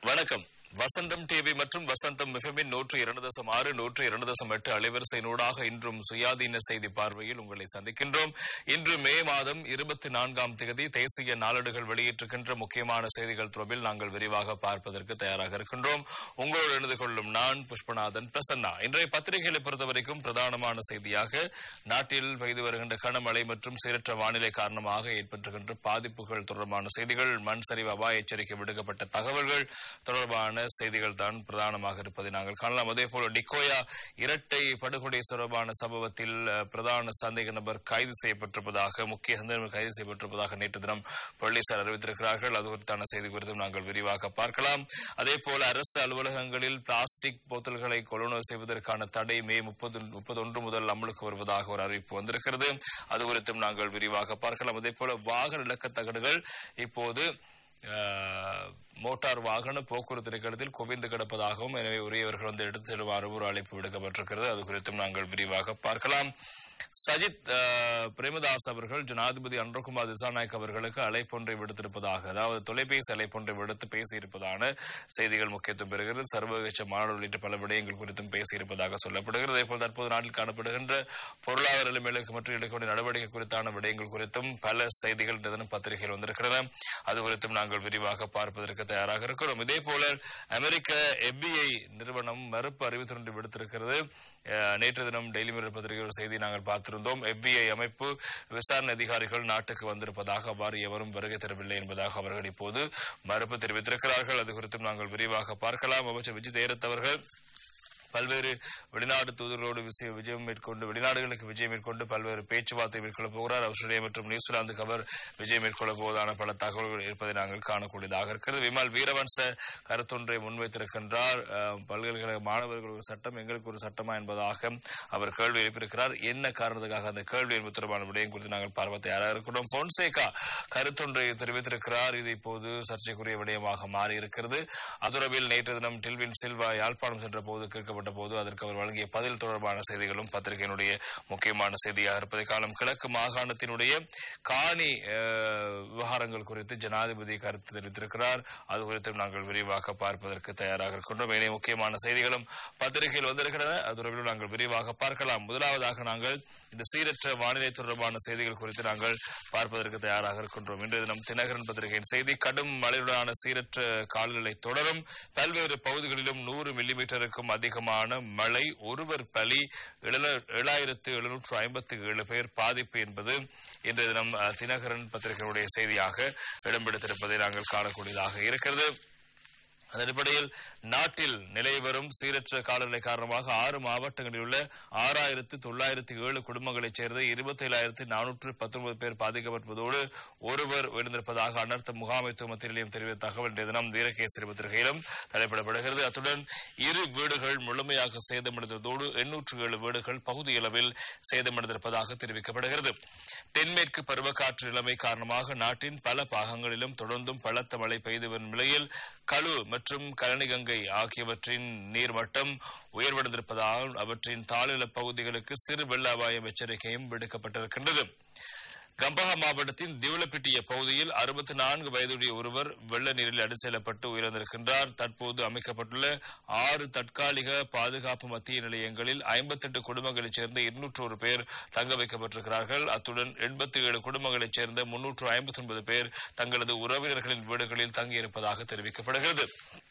வணக்கம் வசந்தம் டிவி மற்றும் வசந்தம் மிகமின் நூற்று இரண்டு தசம் ஆறு நூற்று இரண்டு தசம் எட்டு அலைவரிசையினூடாக இன்றும் சுயாதீன செய்தி பார்வையில் உங்களை சந்திக்கின்றோம் இன்று மே மாதம் இருபத்தி நான்காம் தேதி தேசிய நாளேடுகள் வெளியிட்டிருக்கின்ற முக்கியமான செய்திகள் தொடர்பில் நாங்கள் விரிவாக பார்ப்பதற்கு தயாராக இருக்கின்றோம் உங்களோடு இணைந்து கொள்ளும் நான் புஷ்பநாதன் பிரசன்னா இன்றைய பத்திரிகைகளை பொறுத்தவரைக்கும் பிரதானமான செய்தியாக நாட்டில் பெய்து வருகின்ற கனமழை மற்றும் சீரற்ற வானிலை காரணமாக ஏற்பட்டிருக்கின்ற பாதிப்புகள் தொடர்பான செய்திகள் மண் சரிவு அபாய எச்சரிக்கை விடுக்கப்பட்ட தகவல்கள் தொடர்பான செய்திகள் தான் பிரதானமாக இருப்பதை நாங்கள் காணலாம் அதே போல டிக்கோயா இரட்டை படுகொலை தொடர்பான சம்பவத்தில் அஹ், பிரதான சந்தேக நபர் கைது செய்யப்பட்டிருப்பதாக முக்கிய சந்தேக நபர் கைது செய்யப்பட்டிருப்பதாக நேற்று தினம் போலீசார் அறிவித்திருக்கிறார்கள் அது குறித்தான செய்தி குறித்தும் நாங்கள் விரிவாக பார்க்கலாம் அதே போல அரசு அலுவலகங்களில் பிளாஸ்டிக் போத்தல்களை கொள்வனவு செய்வதற்கான தடை மே முப்பது முப்பத்தொன்று முதல் அமலுக்கு வருவதாக ஒரு அறிவிப்பு வந்திருக்கிறது அது குறித்தும் நாங்கள் விரிவாக பார்க்கலாம் அதே போல வாகன இலக்க தகடுகள் இப்போது அஹ், மோட்டார் வாகன போக்குவரத்து திணைக்களத்தில் குவிந்து கிடப்பதாகவும் எனவே உரியவர்கள் வந்து எடுத்து செல்லுமாறு ஒரு அழைப்பு விடுக்கப்பட்டிருக்கிறது அது குறித்தும் நாங்கள் விரிவாக பார்க்கலாம் சஜித் அஹ், பிரேமதாஸ் அவர்கள் ஜனாதிபதி அன்றகுமார் திசாநாயக் அவர்களுக்கு அழைப்பொன்றை விடுத்திருப்பதாக அதாவது தொலைபேசி அழைப்பொன்றை விடுத்து பேசியிருப்பதான செய்திகள் முக்கியத்துவம் பெறுகிறது சர்வகட்ச மாநாடு உள்ளிட்ட பல விடயங்கள் குறித்தும் பேசியிருப்பதாக சொல்லப்படுகிறது அதேபோல் தற்போது நாட்டில் காணப்படுகின்ற பொருளாதார நிலைமைகளுக்கு மற்றும் எடுக்கக்கூடிய நடவடிக்கை குறித்தான விடயங்கள் குறித்தும் பல செய்திகள் இந்த தினம் பத்திரிகையில் வந்திருக்கின்றன அது குறித்தும் நாங்கள் விரிவாக பார்ப்பதற்கு தயாராக இருக்கிறோம் இதே போல அமெரிக்க எஃபிஐ நிறுவனம் மறுப்பு அறிவித்தொன்று விடுத்திருக்கிறது அஹ், நேற்று தினம் டெய்லி மிரர் பத்திரிகை ஒரு செய்தி நாங்கள் பார்த்திருந்தோம் எஃபிஐ அமைப்பு விசாரணை அதிகாரிகள் நாட்டுக்கு வந்திருப்பதாக அவ்வாறு எவரும் வருகை தரவில்லை என்பதாக அவர்கள் இப்போது மறுப்பு தெரிவித்திருக்கிறார்கள் அது குறித்தும் நாங்கள் விரிவாக பார்க்கலாம் அமைச்சர் விஜய் தேரத் அவர்கள் பல்வேறு வெளிநாடு தூதர்களோடு விச- விஜயம் மேற்கொண்டு வெளிநாடுகளுக்கு விஜயம் மேற்கொண்டு பல்வேறு பேச்சுவார்த்தை மேற்கொள்ள போகிறார் ஆஸ்திரேலியா மற்றும் நியூசிலாந்துக்கு அவர் விஜயம் மேற்கொள்ள போவதான பல தகவல்கள் இருப்பதை நாங்கள் காணக்கூடியதாக இருக்கிறது விமல் வீரவன்ச கருத்தொன்றை முன்வைத்திருக்கின்றார் அஹ், பல்கலைக்கழக மாணவர்கள் ஒரு சட்டம் எங்களுக்கு ஒரு சட்டமா என்பதாக அவர் கேள்வி எழுப்பியிருக்கிறார் என்ன காரணத்துக்காக அந்த கேள்வி என்பது தொடர்பான விடயம் குறித்து நாங்கள் பார்வை தயாராக இருக்கிறோம் பொன்சேகா கருத்தொன்றை தெரிவித்திருக்கிறார் இது இப்போது சர்ச்சைக்குரிய விடயமாக மாறி இருக்கிறது அதுரவில் நேற்று தினம் டில்வின் சில்வா யாழ்ப்பாணம் சென்ற போது கேட்கப்பட்ட போது அதற்கு அவர் வழங்கிய பதில் தொடர்பான செய்திகளும் பத்திரிகையினுடைய முக்கியமான செய்தியாக இருப்பதை காலம் கிழக்கு மாகாணத்தினுடைய காணி அஹ், விவகாரங்கள் குறித்து ஜனாதிபதி கருத்து தெரிவித்திருக்கிறார் அது குறித்தும் நாங்கள் விரிவாக பார்ப்பதற்கு தயாராக இருக்கின்றோம் ஏனைய முக்கியமான செய்திகளும் பத்திரிகையில் வந்திருக்கின்றன அது நாங்கள் விரிவாக பார்க்கலாம் முதலாவதாக நாங்கள் இந்த சீரற்ற வானிலை தொடர்பான செய்திகள் குறித்து நாங்கள் பார்ப்பதற்கு தயாராக இருக்கின்றோம் இன்றைய தினம் தினகரன் பத்திரிகையின் செய்தி கடும் மழையுடனான சீரற்ற காலநிலை தொடரும் பல்வேறு பகுதிகளிலும் நூறு மில்லிமீட்டருக்கும் அதிகமான மழை ஒருவர் பலி ஏழு- ஏழாயிரத்து எழுநூற்று ஐம்பத்தி ஏழு பேர் பாதிப்பு என்பது இன்றைய தினம் அஹ், தினகரன் பத்திரிகையுடைய செய்தியாக இடம்பெடுத்திருப்பதை நாங்கள் காணக்கூடியதாக இருக்கிறது அதன் அடிப்படையில் நாட்டில் நிலை வரும் சீரற்ற காலநிலை காரணமாக ஆறு மாவட்டங்களில் உள்ள ஆறாயிரத்து தொள்ளாயிரத்து ஏழு குடும்பங்களைச் சேர்ந்த இருபத்தி ஏழாயிரத்து நானூற்று பத்தொன்பது பேர் பாதிக்கப்பட்டதோடு ஒருவர் உயர்ந்திருப்பதாக அனர்த்த முகாமைத்துவ மத்திய நிலையம் தெரிவித்த தகவல் இன்றைய தினம் வீரகேசரி பத்திரிகையிலும் தலைப்பிடப்படுகிறது அத்துடன் இரு வீடுகள் முழுமையாக சேதமடைந்ததோடு எண்ணூற்று ஏழு வீடுகள் பகுதியளவில் சேதமடைந்திருப்பதாக தெரிவிக்கப்படுகிறது தென்மேற்கு பருவக்காற்று நிலைமை காரணமாக நாட்டின் பல பாகங்களிலும் தொடர்ந்தும் பலத்த மழை பெய்து வரும் நிலையில் களு மற்றும் கழனிகங்கை ஆகியவற்றின் நீர்மட்டம் உயர்வடைந்திருப்பதால் அவற்றின் தாழ்நில பகுதிகளுக்கு சிறு வெள்ள அபாயம் எச்சரிக்கையும் விடுக்கப்பட்டிருக்கின்றது கம்பஹா மாவட்டத்தின் திவலப்பிட்டிய பகுதியில் அறுபத்தி நான்கு வயதுடைய ஒருவர் வெள்ள நீரில் அடி செல்லப்பட்டு உயிரிழந்திருக்கின்றார் தற்போது அமைக்கப்பட்டுள்ள ஆறு தற்காலிக பாதுகாப்பு மத்திய நிலையங்களில் ஐம்பத்தெட்டு குடும்பங்களைச் சேர்ந்த இருநூற்றோரு பேர் தங்க வைக்கப்பட்டிருக்கிறார்கள் அத்துடன் எண்பத்தி ஏழு குடும்பங்களைச் சேர்ந்த முன்னூற்று ஐம்பத்தி ஒன்பது பேர் தங்களது உறவினர்களின் வீடுகளில் தங்கியிருப்பதாக தெரிவிக்கப்படுகிறது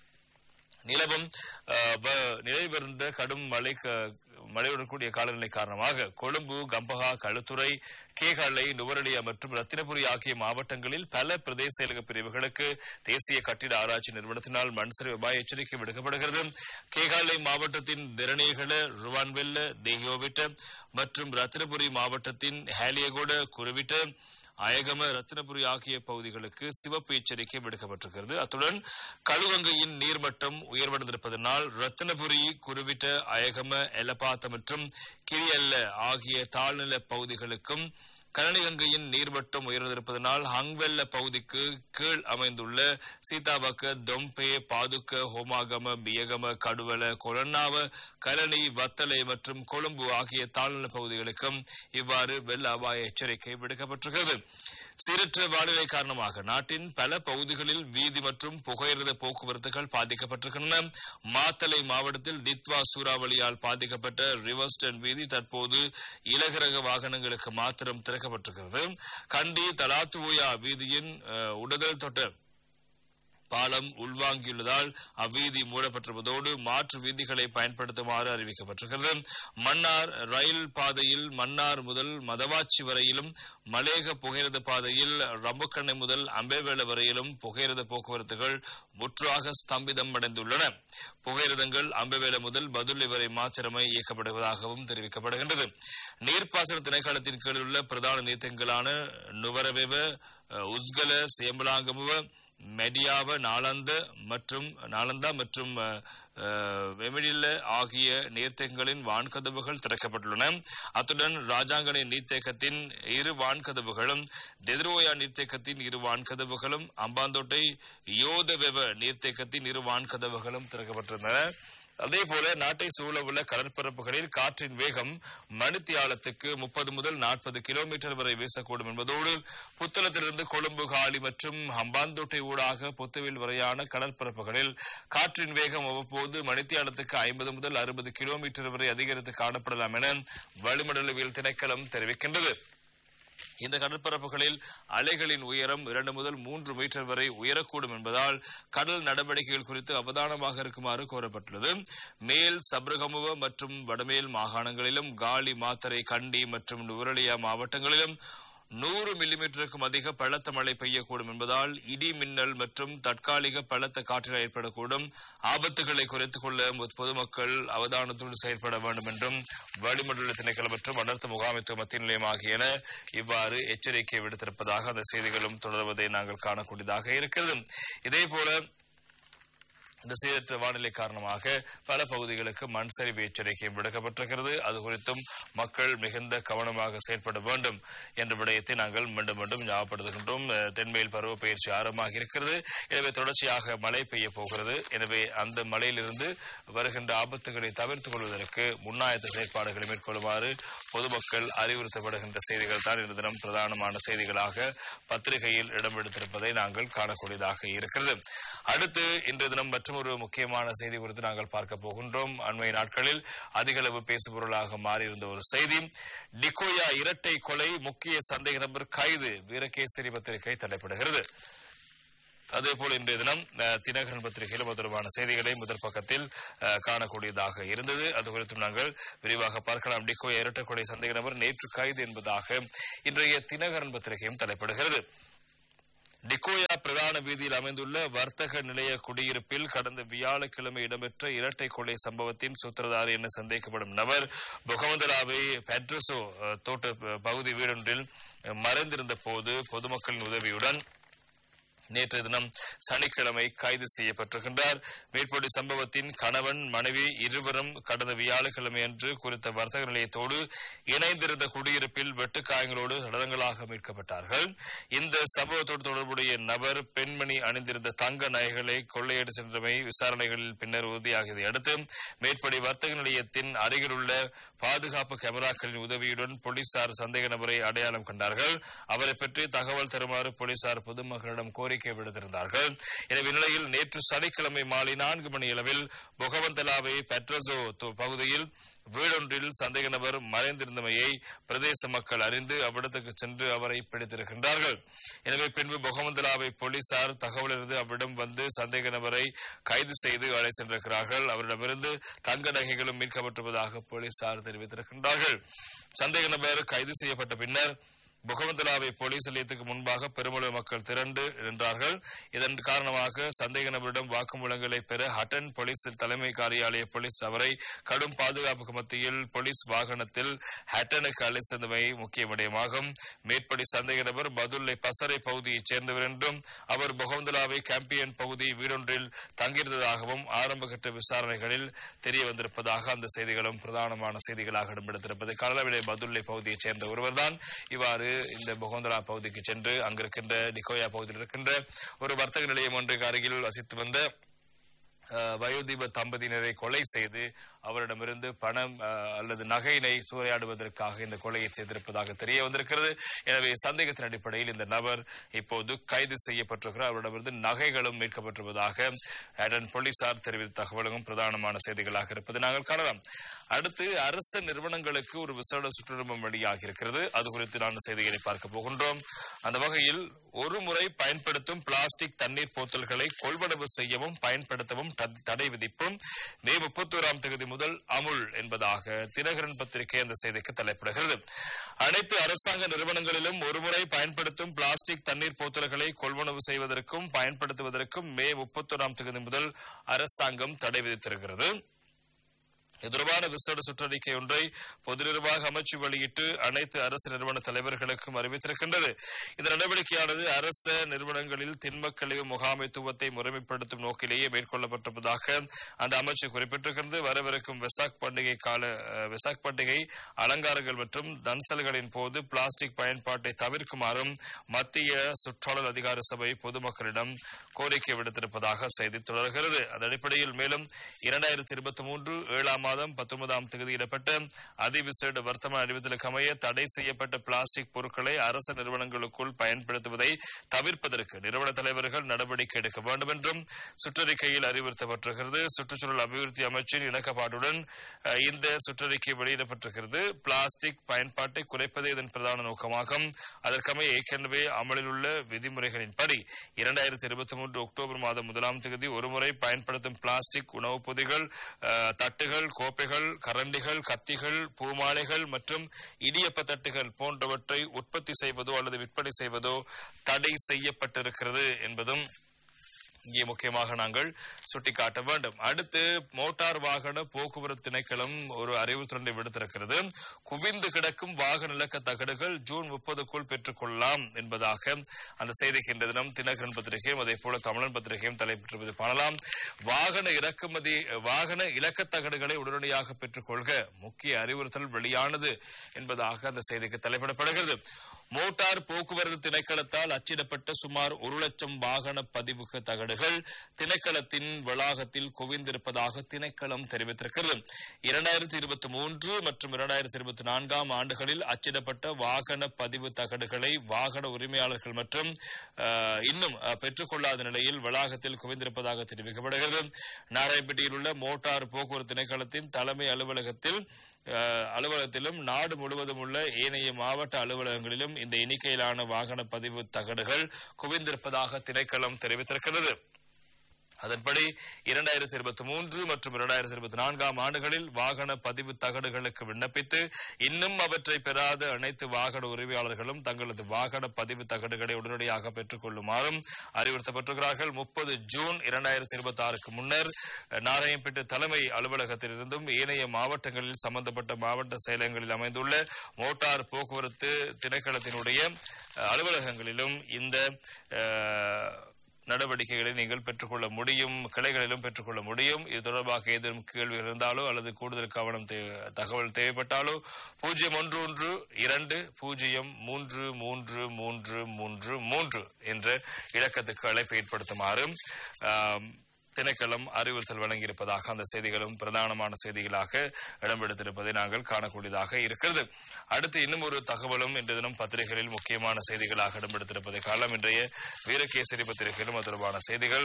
நிலவும் அஹ், வ- நிலைவருந்த கடும் மழை க- மழையுடன் கூடிய காலநிலை காரணமாக கொழும்பு கம்பகா களுத்துறை கேகாலை நுவரலியா மற்றும் ரத்தினபுரி ஆகிய மாவட்டங்களில் பல பிரதேச செயலக பிரிவுகளுக்கு தேசிய கட்டிட ஆராய்ச்சி நிறுவனத்தினால் மண் சரிவு அபாய எச்சரிக்கை விடுக்கப்படுகிறது கேகாலை மாவட்டத்தின் திரணேகல ருவான்வெல்ல தேகியோவிட்ட மற்றும் ரத்தினபுரி மாவட்டத்தின் ஹேலியகோட குருவிட்ட அயகம ரத்தினபுரி ஆகிய பகுதிகளுக்கு சிவப்பு எச்சரிக்கை விடுக்கப்பட்டிருக்கிறது அத்துடன் கழுவங்கையின் நீர்மட்டம் உயர்வடைந்திருப்பதனால் ரத்தினபுரி குருவிட்ட அயகம எலப்பாத்த மற்றும் கிரியல்ல ஆகிய தாழ்நில பகுதிகளுக்கும் கரணிகங்கையின் நீர்மட்டம் உயர்ந்திருப்பதனால் ஹங்வெல்ல பகுதிக்கு கீழ் அமைந்துள்ள சீதாபக்க தொம்பே பாதுக்க ஹோமாகம பியகம கடுவல கொலன்னாவ கலனி வத்தலை மற்றும் கொழும்பு ஆகிய தாழ்நில பகுதிகளுக்கும் இவ்வாறு வெள்ள அபாய எச்சரிக்கை விடுக்கப்பட்டிருக்கிறது சீரற்ற வானிலை காரணமாக நாட்டின் பல பகுதிகளில் வீதி மற்றும் புகையிரத போக்குவரத்துகள் பாதிக்கப்பட்டிருக்கின்றன மாத்தலை மாவட்டத்தில் தித்வா சூறாவளியால் பாதிக்கப்பட்ட ரிவர்ஸ்டன் வீதி தற்போது இலகுரக வாகனங்களுக்கு மாத்திரம் திறக்கப்பட்டிருக்கிறது கண்டி தலாத்துவோயா வீதியின் அஹ், உடதல் தொட்ட பாலம் உள்வாங்கியுள்ளதால் அவ்வீதி மூடப்பட்டிருப்பதோடு மாற்று வீதிகளை பயன்படுத்துமாறு அறிவிக்கப்பட்டிருக்கிறது மன்னார் ரயில் பாதையில் மன்னார் முதல் மதவாச்சி வரையிலும் மலேக புகையிரத பாதையில் ரம்புக்கண்ணை முதல் அம்பேவேல வரையிலும் புகையிரத போக்குவரத்துகள் முற்றாக ஸ்தம்பிதம் அடைந்துள்ளன புகையிரதங்கள் அம்பவேல முதல் பதுளை வரை மாத்திரமே இயக்கப்படுவதாகவும் தெரிவிக்கப்படுகின்றது நீர்ப்பாசன திணைக்களத்தின் கீழ் உள்ள பிரதான நீர்த்தங்களான நுவரவெவ அஹ், உஸ்கல சேம்பலாங்கமுவ மெடியாவ நாளந்த மற்றும் நாளந்தா மற்றும் அஹ், அஹ், வெமிடில்ல ஆகிய நீர்த்தேக்கங்களின் வான்கதவுகள் திறக்கப்பட்டுள்ளன அத்துடன் ராஜாங்கனை நீர்த்தேக்கத்தின் இரு வான்கதவுகளும் தெதிரோயா நீர்த்தேக்கத்தின் இரு வான்கதவுகளும் அம்பாந்தோட்டை யோதவெவ நீர்த்தேக்கத்தின் இரு வான்கதவுகளும் திறக்கப்பட்டிருந்தன அதே போல நாட்டை சூழ உள்ள கடற்பரப்புகளில் காற்றின் வேகம் மணித்தியாலத்துக்கு முப்பது முதல் நாற்பது கிலோமீட்டர் வரை வீசக்கூடும் என்பதோடு புத்தளத்திலிருந்து கொழும்பு காலி மற்றும் ஹம்பாந்தோட்டை ஊடாக பொத்துவில் வரையான கடற்பரப்புகளில் காற்றின் வேகம் அவ்வப்போது மணித்தியாலத்துக்கு ஐம்பது முதல் அறுபது கிலோமீட்டர் வரை அதிகரித்து காணப்படலாம் என வளிமண்டலவியல் திணைக்களம் தெரிவிக்கின்றது இந்த கடற்பரப்புகளில் அலைகளின் உயரம் இரண்டு முதல் மூன்று மீட்டர் வரை உயரக்கூடும் என்பதால் கடல் நடவடிக்கைகள் குறித்து அவதானமாக இருக்குமாறு கோரப்பட்டுள்ளது மேல் சப்ரகமுவ மற்றும் வடமேல் மாகாணங்களிலும் காலி மாத்தரை கண்டி மற்றும் நுவரலியா மாவட்டங்களிலும் நூறு மில்லிமீட்டருக்கும் அதிக பலத்த மழை பெய்யக்கூடும் என்பதால் இடி மின்னல் மற்றும் தற்காலிக பலத்த காற்றில் ஏற்படக்கூடும் ஆபத்துகளை குறைத்துக் கொள்ள மு- பொதுமக்கள் அவதானத்தோடு செயற்பட வேண்டும் என்றும் வளிமண்டல திணைக்களம் மற்றும் அனர்த்த முகாமைத்துவ மத்திய நிலையம் ஆகியன இவ்வாறு எச்சரிக்கை விடுத்திருப்பதாக அந்த செய்திகளும் தொடர்வதை நாங்கள் காணக்கூடியதாக இருக்கிறது இதே போல இந்த சீரற்ற வானிலை காரணமாக பல பகுதிகளுக்கு மண் சரிவு எச்சரிக்கை விடுக்கப்பட்டிருக்கிறது அது குறித்தும் மக்கள் மிகுந்த கவனமாக செயல்பட வேண்டும் என்ற விடயத்தை நாங்கள் மீண்டும் மீண்டும் ஞாபகப்படுத்துகின்றோம் அஹ், தென்மேல் பருவ பயிற்சி ஆரம்பமாக இருக்கிறது எனவே தொடர்ச்சியாக மழை பெய்ய போகிறது எனவே அந்த மழையிலிருந்து வருகின்ற ஆபத்துகளை தவிர்த்துக் கொள்வதற்கு முன்னாயத்த செயற்பாடுகளை மேற்கொள்ளுமாறு பொதுமக்கள் அறிவுறுத்தப்படுகின்ற செய்திகள் தான் இன்று தினம் பிரதானமான செய்திகளாக பத்திரிகையில் இடம் எடுத்திருப்பதை நாங்கள் காணக்கூடியதாக இருக்கிறது அடுத்து இன்றைய தினம் மற்றொரு முக்கியமான செய்தி குறித்து நாங்கள் பார்க்க போகின்றோம் அண்மை நாட்களில் அதிகளவு பேசுபொருளாக மாறியிருந்த ஒரு செய்தி டிகோயா இரட்டை கொலை முக்கிய சந்தேக நபர் கைது வீரகேசரி பத்திரிகை தலைப்படுகிறது அதே போல இன்றைய தினம் அஹ், தினகரன் பத்திரிகையில் அது தொடர்பான செய்திகளை முதல் பக்கத்தில் அஹ், காணக்கூடியதாக இருந்தது அது குறித்தும் நாங்கள் விரிவாக பார்க்கலாம் டிகோ இரட்டை கொலை சந்தேக நபர் நேற்று கைது என்பதாக இன்றைய தினகரன் பத்திரிகையும் தலைப்படுகிறது டிகோயா பிரதான வீதியில் அமைந்துள்ள வர்த்தக நிலைய குடியிருப்பில் கடந்த வியாழக்கிழமை இடம்பெற்ற இரட்டை கொலை சம்பவத்தின் சூத்திரதாரி என சந்தேகிக்கப்படும் நபர் முகமதுராவை பெட்ரஸோ அஹ், தோட்ட ப- பகுதி வீடொன்றில் அஹ், மறைந்திருந்த போது பொதுமக்களின் உதவியுடன் நேற்றைய தினம் சனிக்கிழமை கைது செய்யப்பட்டிருக்கின்றார் மேற்படி சம்பவத்தின் கணவன் மனைவி இருவரும் கடந்த வியாழக்கிழமை அன்று குறித்த வர்த்தக நிலையத்தோடு இணைந்திருந்த குடியிருப்பில் வெட்டுக்காயங்களோடு சடலங்களாக மீட்கப்பட்டார்கள் இந்த சம்பவத்தோடு தொடர்புடைய நபர் பெண்மணி அணிந்திருந்த தங்க நகைகளை கொள்ளையடி சென்றமை விசாரணைகளில் பின்னர் உறுதியாகியதை அடுத்து மேற்படி வர்த்தக நிலையத்தின் அருகில் உள்ள பாதுகாப்பு கேமராக்களின் உதவியுடன் போலீசார் சந்தேக நபரை அடையாளம் கண்டார்கள் அவரை பற்றி தகவல் தருமாறு போலீசார் பொதுமக்களிடம் கோரிக்கை விடுத்திருந்தார்கள் எனவே இந்நிலையில் நேற்று சனிக்கிழமை மாலை நான்கு மணி அளவில் பொகவந்தலாவை பெட்ரஸோ தொ- பகுதியில் வீடொன்றில் சந்தேக நபர் மறைந்திருந்தமையை பிரதேச மக்கள் அறிந்து அவ்விடத்துக்கு சென்று அவரை பிடித்திருக்கின்றார்கள் எனவே பின்பு பொகமந்தலாவை போலீசார் தகவலிருந்து அவ்விடம் வந்து சந்தேக நபரை கைது செய்து அழை சென்றிருக்கிறார்கள் அவரிடமிருந்து தங்க நகைகளும் மீட்கப்பட்டிருப்பதாக போலீசார் தெரிவித்திருக்கின்றார்கள் சந்தேக நபர் கைது செய்யப்பட்ட பின்னர் புகவந்தலாவை போலீஸ் நிலையத்துக்கு முன்பாக பெருமளவு மக்கள் திரண்டு நின்றார்கள் இதன் காரணமாக சந்தேக நபரிடம் வாக்குமூலங்களை பெற ஹட்டன் போலீஸ் தலைமை காரியாலய போலீஸ் அவரை கடும் பாதுகாப்புக்கு மத்தியில் போலீஸ் வாகனத்தில் ஹட்டனுக்கு அழை சென்றமை முக்கிய விடயமாகும் மேற்படி சந்தேக நபர் பதுல்லை பசறை பகுதியைச் சேர்ந்தவர் என்றும் அவர் புகவந்தலாவை கேம்பியன் பகுதி வீடொன்றில் தங்கியிருந்ததாகவும் ஆரம்பகட்ட விசாரணைகளில் தெரிய வந்திருப்பதாக அந்த செய்திகளும் பிரதானமான செய்திகளாக இடம்பெடுத்திருப்பது களவிலை பதுல்லை பகுதியைச் சேர்ந்த ஒருவர்தான் இவ்வாறு இந்த பொகோந்தலா பகுதிக்கு சென்று அங்கிருக்கின்ற நிக்கோயா பகுதியில் இருக்கின்ற ஒரு வர்த்தக நிலையம் ஒன்றுக்கு அருகில் வசித்து வந்த அஹ், வயோதிப தம்பதியினரை கொலை செய்து அவரிடமிருந்து பணம் அஹ், அல்லது நகையினை சூறையாடுவதற்காக இந்த கொலையை செய்திருப்பதாக தெரிய வந்திருக்கிறது எனவே சந்தேகத்தின் அடிப்படையில் இந்த நபர் இப்போது கைது செய்யப்பட்டிருக்கிறார் அவரிடமிருந்து நகைகளும் மீட்கப்பட்டிருப்பதாக அடன் போலீசார் தெரிவித்த தகவலும் பிரதானமான செய்திகளாக இருப்பதை நாங்கள் காணலாம் அடுத்து அரசு நிறுவனங்களுக்கு ஒரு விசேட சுற்றுரிமம் வெளியாகி இருக்கிறது அது குறித்து நான் செய்திகளை பார்க்க போகின்றோம் அந்த வகையில் ஒரு முறை பயன்படுத்தும் பிளாஸ்டிக் தண்ணீர் போத்தல்களை கொள்வனவு செய்யவும் பயன்படுத்தவும் த- தடை விதிப்பும் மே முப்பத்தோராம் தேதி முதல் அமுல் என்பதாக தினகரன் பத்திரிகை அந்த செய்திக்கு தலைப்பிடுகிறது அனைத்து அரசாங்க நிறுவனங்களிலும் ஒருமுறை பயன்படுத்தும் பிளாஸ்டிக் தண்ணீர் போத்தல்களை கொள்வனவு செய்வதற்கும் பயன்படுத்துவதற்கும் மே முப்பத்தோராம் தேதி முதல் அரசாங்கம் தடை விதித்திருக்கிறது இது தொடர்பான விசேட சுற்றறிக்கை ஒன்றை பொது நிர்வாக அமைச்சு வெளியிட்டு அனைத்து அரசு நிறுவன தலைவர்களுக்கும் அறிவித்திருக்கின்றது இந்த நடவடிக்கையானது அரச நிறுவனங்களில் திண்மக் கழிவு முகாமைத்துவத்தை முறைமைப்படுத்தும் நோக்கிலேயே மேற்கொள்ளப்பட்டிருப்பதாக அந்த அமைச்சு குறிப்பிட்டிருக்கிறது வரவிருக்கும் வெசாக் பண்டிகை கால அஹ், வெசாக் பண்டிகை அலங்காரங்கள் மற்றும் தன்சல்களின் போது பிளாஸ்டிக் பயன்பாட்டை தவிர்க்குமாறும் மத்திய சுற்றாடல் அதிகார சபை பொதுமக்களிடம் கோரிக்கை விடுத்திருப்பதாக செய்தி தொடர்கிறது அந்த அடிப்படையில் மேலும் இரண்டாயிரத்தி இருபத்தி மூன்று ஏழாம் மாதம் பத்தொன்பதாம் தேதியிடப்பட்ட அதிவிசேட வர்த்தமான அறிவித்தலுக்கு அமைய தடை செய்யப்பட்ட பிளாஸ்டிக் பொருட்களை அரசு நிறுவனங்களுக்குள் பயன்படுத்துவதை தவிர்ப்பதற்கு நிறுவன தலைவர்கள் நடவடிக்கை எடுக்க வேண்டும் என்றும் சுற்றறிக்கையில் அறிவுறுத்தப்பட்டிருக்கிறது சுற்றுச்சூழல் அபிவிருத்தி அமைச்சின் இணக்கப்பாட்டுடன் அஹ், இந்த சுற்றறிக்கை வெளியிடப்பட்டிருக்கிறது பிளாஸ்டிக் பயன்பாட்டை குறைப்பதே இதன் பிரதான நோக்கமாகும் அதற்கமைய ஏற்கனவே அமலில் உள்ள விதிமுறைகளின்படி இரண்டாயிரத்தி இருபத்தி மூன்று அக்டோபர் மாதம் முதலாம் தேதி ஒருமுறை பயன்படுத்தும் பிளாஸ்டிக் உணவுப் பொதிகள் அஹ், தட்டுகள் கோப்பைகள் கரண்டிகள் கத்திகள் பூமாலைகள் மற்றும் இடியப்ப தட்டுகள் போன்றவற்றை உற்பத்தி செய்வதோ அல்லது விற்பனை செய்வதோ தடை செய்யப்பட்டிருக்கிறது என்பதும் இங்கே முக்கியமாக நாங்கள் சுட்டிக்காட்ட வேண்டும் அடுத்து மோட்டார் வாகன போக்குவரத்து திணைக்களம் ஒரு அறிவுறுத்தலை விடுத்திருக்கிறது குவிந்து கிடக்கும் வாகன இலக்க தகடுகள் ஜூன் முப்பதுக்குள் பெற்றுக்கொள்ளலாம் என்பதாக அந்த செய்திக்கு இன்று தினம் தினகரன் பத்திரிகையும் அதே போல தமிழன் பத்திரிகையும் தலைப்பெற்றிருப்பது காணலாம் வாகன இறக்குமதி வாகன இலக்க தகடுகளை உடனடியாக பெற்றுக்கொள்க முக்கிய அறிவுறுத்தல் வெளியானது என்பதாக அந்த செய்திக்கு தலைப்பிடப்படுகிறது மோட்டார் போக்குவரத்து திணைக்களத்தால் அச்சிடப்பட்ட சுமார் ஒரு லட்சம் வாகன பதிவுக தகடுகள் திணைக்களத்தின் வளாகத்தில் குவிந்திருப்பதாக திணைக்களம் தெரிவித்திருக்கிறது இரண்டாயிரத்தி இருபத்தி மூன்று மற்றும் இரண்டாயிரத்தி இருபத்தி நான்காம் ஆண்டுகளில் அச்சிடப்பட்ட வாகன பதிவு தகடுகளை வாகன உரிமையாளர்கள் மற்றும் அஹ், இன்னும் அஹ், பெற்றுக்கொள்ளாத நிலையில் வளாகத்தில் குவிந்திருப்பதாக தெரிவிக்கப்படுகிறது நாராயணப்பேட்டையில் உள்ள மோட்டார் போக்குவரத்து திணைக்களத்தின் தலைமை அலுவலகத்தில் அஹ், அலுவலகத்திலும் நாடு முழுவதும் உள்ள ஏனைய மாவட்ட அலுவலகங்களிலும் இந்த எண்ணிக்கையிலான வாகன பதிவு தகடுகள் குவிந்திருப்பதாக திணைக்களம் தெரிவித்திருக்கிறது அதன்படி இரண்டாயிரத்தி இருபத்தி மூன்று மற்றும் இரண்டாயிரத்தி இருபத்தி நான்காம் ஆண்டுகளில் வாகன பதிவு தகடுகளுக்கு விண்ணப்பித்து இன்னும் அவற்றை பெறாத அனைத்து வாகன உரிமையாளர்களும் தங்களது வாகன பதிவு தகடுகளை உடனடியாக பெற்றுக் கொள்ளுமாறும் அறிவுறுத்தப்பட்டிருக்கிறார்கள் முப்பது ஜூன் இரண்டாயிரத்தி இருபத்தி ஆறுக்கு முன்னர் நாராயணப்பேட்டை தலைமை அலுவலகத்திலிருந்தும் ஏனைய மாவட்டங்களில் சம்பந்தப்பட்ட மாவட்ட செயலகங்களில் அமைந்துள்ள மோட்டார் போக்குவரத்து திணைக்களத்தினுடைய அஹ், அலுவலகங்களிலும் இந்த அஹ், நடவடிக்கைகளை நீங்கள் பெற்றுக்கொள்ள முடியும் கிளைகளிலும் பெற்றுக்கொள்ள முடியும் இது தொடர்பாக ஏதேனும் கேள்வி இருந்தாலோ அல்லது கூடுதல் கவனம் தே- தகவல் தேவைப்பட்டாலோ பூஜ்ஜியம் ஒன்று ஒன்று இரண்டு பூஜ்ஜியம் மூன்று மூன்று மூன்று மூன்று மூன்று என்ற இலக்கத்துக்கு அழைப்பு ஏற்படுத்துமாறு ஆம், திணைக்களம் அறிவுறுத்தல் வழங்கியிருப்பதாக அந்த செய்திகளும் பிரதானமான செய்திகளாக இடம்பெடுத்திருப்பதை நாங்கள் காணக்கூடியதாக இருக்கிறது அடுத்து இன்னும் ஒரு தகவலும் இன்று தினம் பத்திரிகைகளில் முக்கியமான செய்திகளாக இடம்பெடுத்திருப்பதை காலம் இன்றைய வீரகேசரி பத்திரிகையிலும் அது தொடர்பான செய்திகள்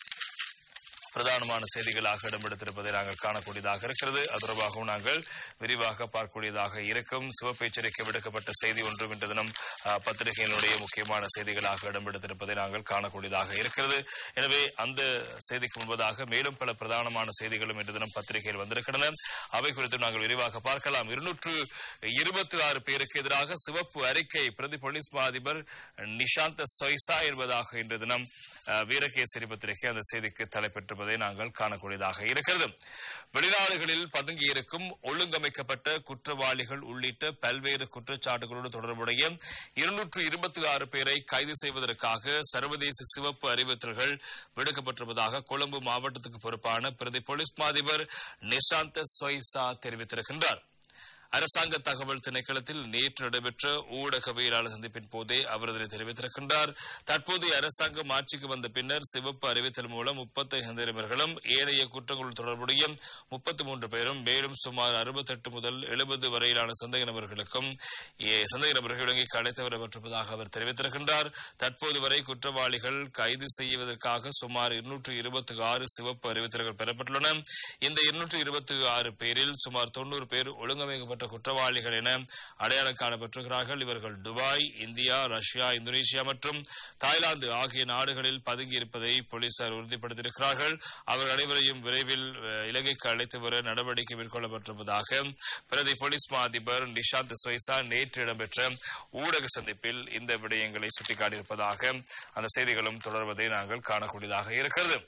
பிரதானமான செய்திகளாக இடம்பெடுத்திருப்பதை நாங்கள் காணக்கூடியதாக இருக்கிறது அது தொடர்பாகவும் நாங்கள் விரிவாக பார்க்கக்கூடியதாக இருக்கும் சிவப்பு எச்சரிக்கை விடுக்கப்பட்ட செய்தி ஒன்றும் இன்று தினம் அஹ், பத்திரிகையினுடைய முக்கியமான செய்திகளாக இடம்பெடுத்திருப்பதை நாங்கள் காணக்கூடியதாக இருக்கிறது எனவே அந்த செய்திக்கு முன்பதாக மேலும் பல பிரதானமான செய்திகளும் இன்று தினம் பத்திரிகையில் வந்திருக்கின்றன அவை குறித்து நாங்கள் விரிவாக பார்க்கலாம் இருநூற்று இருபத்தி ஆறு பேருக்கு எதிராக சிவப்பு அறிக்கை பிரதி போலீஸ் மா அதிபர் நிஷாந்த சொய்சா என்பதாக இன்று தினம் அஹ், வீரகேசரி பத்திரிகை அந்த செய்திக்கு தலைப்பெற்றிருப்பதை நாங்கள் காணக்கூடியதாக இருக்கிறது வெளிநாடுகளில் பதுங்கியிருக்கும் ஒழுங்கமைக்கப்பட்ட குற்றவாளிகள் உள்ளிட்ட பல்வேறு குற்றச்சாட்டுகளோடு தொடர்புடைய இருநூற்று இருபத்தி ஆறு பேரை கைது செய்வதற்காக சர்வதேச சிவப்பு அறிவுறுத்தல்கள் விடுக்கப்பட்டிருப்பதாக கொழும்பு மாவட்டத்துக்கு பொறுப்பான பிரதி போலீஸ் மாதிபர் நிஷாந்த சொய்சா தெரிவித்திருக்கின்றார் அரசாங்க தகவல் திணைக்களத்தில் நேற்று நடைபெற்ற ஊடகவியலாளர் சந்திப்பின் போதே அவர் இதனை தெரிவித்திருக்கின்றார் தற்போதைய அரசாங்கம் ஆட்சிக்கு வந்த பின்னர் சிவப்பு அறிவித்தல் மூலம் முப்பத்தைந்து நபர்களும் ஏனைய குற்றங்கள் தொடர்புடைய முப்பத்தி மூன்று பேரும் மேலும் சுமார் அறுபத்தெட்டு முதல் எழுபது வரையிலான சந்தேக நபர்களுக்கும் ஏ- சந்தேக நபர்கள் இலங்கைக்கு அழைத்து வரப்பட்டிருப்பதாக அவர் தெரிவித்திருக்கின்றார் தற்போது வரை குற்றவாளிகள் கைது செய்வதற்காக சுமார் இருநூற்று இருபத்தி ஆறு சிவப்பு அறிவித்தல்கள் பெறப்பட்டுள்ளன இந்த இருநூற்று இருபத்தி ஆறு பேரில் சுமார் தொண்ணூறு பேர் ஒழுங்கமைக்கப்பட்ட குற்றவாளிகள் என அடையாளம் காணப்பட்டிருக்கிறார்கள் இவர்கள் துபாய் இந்தியா ரஷ்யா இந்தோனேஷியா மற்றும் தாய்லாந்து ஆகிய நாடுகளில் பதுங்கியிருப்பதை போலீசார் உறுதிப்படுத்தியிருக்கிறார்கள் அவர் அனைவரையும் விரைவில் அஹ், இலங்கைக்கு அழைத்து வர நடவடிக்கை மேற்கொள்ளப்பட்டிருப்பதாக பிரதி போலீஸ் மா அதிபர் நிஷாந்த் சொய்சா நேற்று இடம்பெற்ற ஊடக சந்திப்பில் இந்த விடயங்களை சுட்டிக்காட்டியிருப்பதாக அந்த செய்திகளும் தொடர்வதை நாங்கள் காணக்கூடியதாக இருக்கிறது